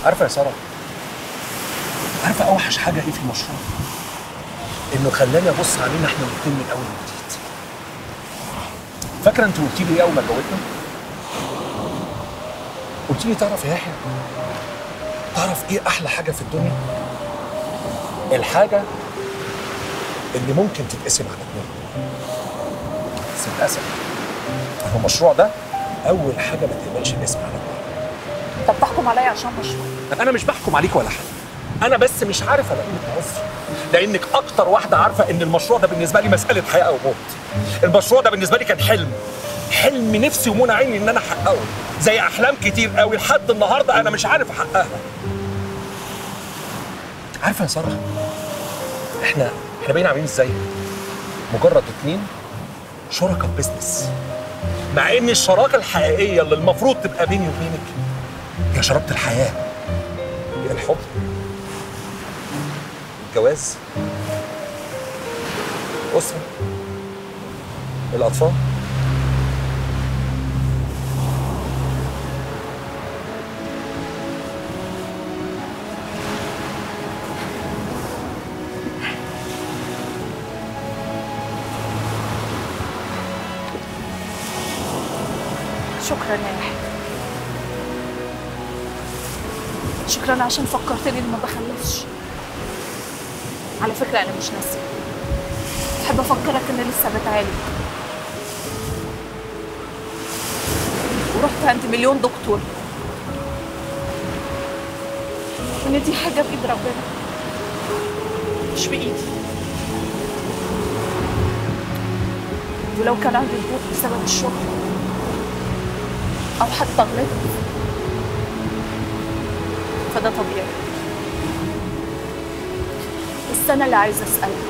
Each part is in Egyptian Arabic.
عارفه يا ساره عارفه اوحش حاجه ايه في المشروع انه خلاني ابص علينا احنا الاثنين من اول وجديد فاكره انت قلتي لي ايه اول ما اتجوزنا قلت لي تعرف يا يحيى تعرف ايه احلى حاجه في الدنيا الحاجه اللي ممكن تتقسم على اتنين بس للاسف في المشروع ده اول حاجه ما تقبلش الاسم على اتنين طب تحكم عليا عشان مشروع انا مش بحكم عليك ولا حاجه انا بس مش عارف الاقي لك عذر لانك اكتر واحده عارفه ان المشروع ده بالنسبه لي مساله حياه او موت المشروع ده بالنسبه لي كان حلم حلم نفسي ومنى عيني ان انا احققه زي احلام كتير قوي لحد النهارده انا مش عارف احققها عارفه يا ساره احنا احنا بقينا عاملين ازاي مجرد اتنين شركاء بيزنس مع ان الشراكه الحقيقيه اللي المفروض تبقى بيني وبينك هي شرابة الحياة هي الحب الجواز الأسرة الأطفال شكرا يا يحيى شكرا عشان فكرتني اني ما بخلفش على فكره انا مش ناسيه بحب افكرك اني لسه بتعالج ورحت عند مليون دكتور وان دي حاجه بايد ربنا مش بايدي ولو كان عندي ضغوط بسبب الشغل او حتى غلطت فده طبيعي بس انا اللي عايزه اسالك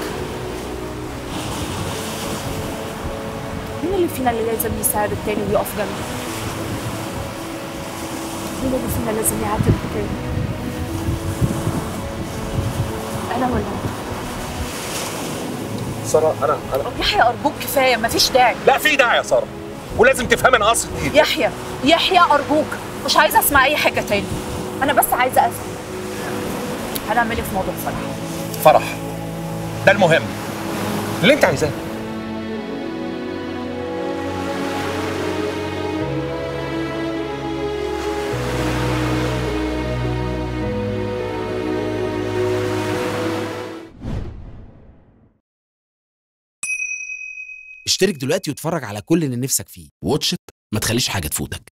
مين اللي فينا اللي لازم يساعد التاني ويقف جنبه مين اللي فينا لازم يعاتب التاني انا ولا انت سارة أنا أنا يحيى ارجوك كفايه مفيش داعي لا في داعي يا سارة ولازم تفهمي أنا قصدي إيه يحيى يحيى ارجوك مش عايزه اسمع اي حاجه تاني انا بس عايزه افهم هنعمل ايه في موضوع فرح فرح ده المهم اللي أنت عايزاه اشترك دلوقتي واتفرج على كل اللي نفسك فيه واتش إت، ما تخليش حاجة تفوتك